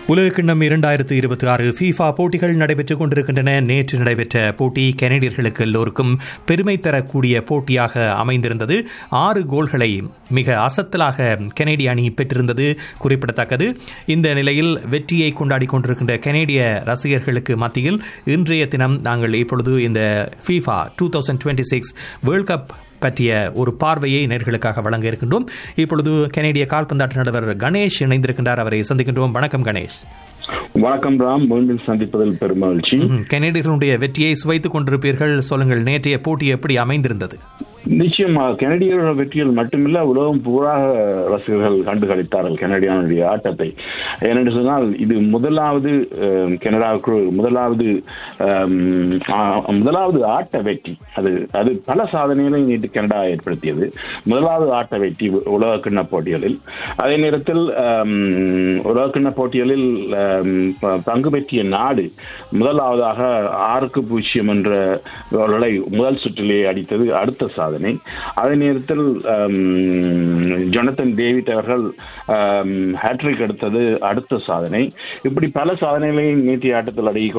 உலகக்கிண்ணம் இரண்டாயிரத்து இருபத்தி ஆறு ஃபீஃபா போட்டிகள் நடைபெற்றுக் கொண்டிருக்கின்றன நேற்று நடைபெற்ற போட்டி கனடியர்களுக்கு எல்லோருக்கும் பெருமை தரக்கூடிய போட்டியாக அமைந்திருந்தது ஆறு கோல்களை மிக அசத்தலாக கனேடிய அணி பெற்றிருந்தது குறிப்பிடத்தக்கது இந்த நிலையில் வெற்றியை கொண்டாடி கொண்டிருக்கின்ற கனேடிய ரசிகர்களுக்கு மத்தியில் இன்றைய தினம் நாங்கள் இப்பொழுது இந்த FIFA two thousand twenty six world cup பற்றிய ஒரு பார்வையை நேர்களுக்காக வழங்க இருக்கின்றோம் இப்பொழுது கனேடிய கால்பந்தாட்ட நடுவர் கணேஷ் இணைந்திருக்கின்றார் அவரை சந்திக்கின்றோம் வணக்கம் கணேஷ் வணக்கம் ராம் மீண்டும் சந்திப்பதில் பெருமகிழ்ச்சி ம், கனேடியர்களுடைய வெற்றியை சுவைத்துக் கொண்டிருப்பீர்கள் சொல்லுங்கள் நேற்றைய போட்டி எப்படி அமைந்திருந்தது நிச்சயமாக கனடியரோட வெற்றிகள் மட்டுமில்ல உலகம் பூராக ரசிகர்கள் கண்டுகளித்தார்கள் கனடியானுடைய ஆட்டத்தை ஏனென்று சொன்னால் இது முதலாவது அஹ், கனடாவுக்கு முதலாவது அஹ், ஆ- முதலாவது ஆட்ட வெற்றி அது அது பல சாதனைகளை நேற்று கனடா ஏற்படுத்தியது முதலாவது ஆட்ட வெற்றி உலக கிண்ண போட்டிகளில் அதே நேரத்தில் அஹ், உலக கிண்ண போட்டிகளில் அஹ், ப- பங்கு பெற்றிய நாடு முதலாவதாக ஆறுக்கு பூஜ்ஜியம் என்ற கோல்களை முதல் சுற்றிலே அடித்தது அடுத்த சாதனை அதே நேரத்தில் ஆம், ஜொனத்தன் டேவிட் அவர்கள் ஹேட்ரிக் எடுத்தது அடுத்த சாதனை இப்படி பல சாதனைகளை நேற்றைய ஆட்டத்தில் அடங்கி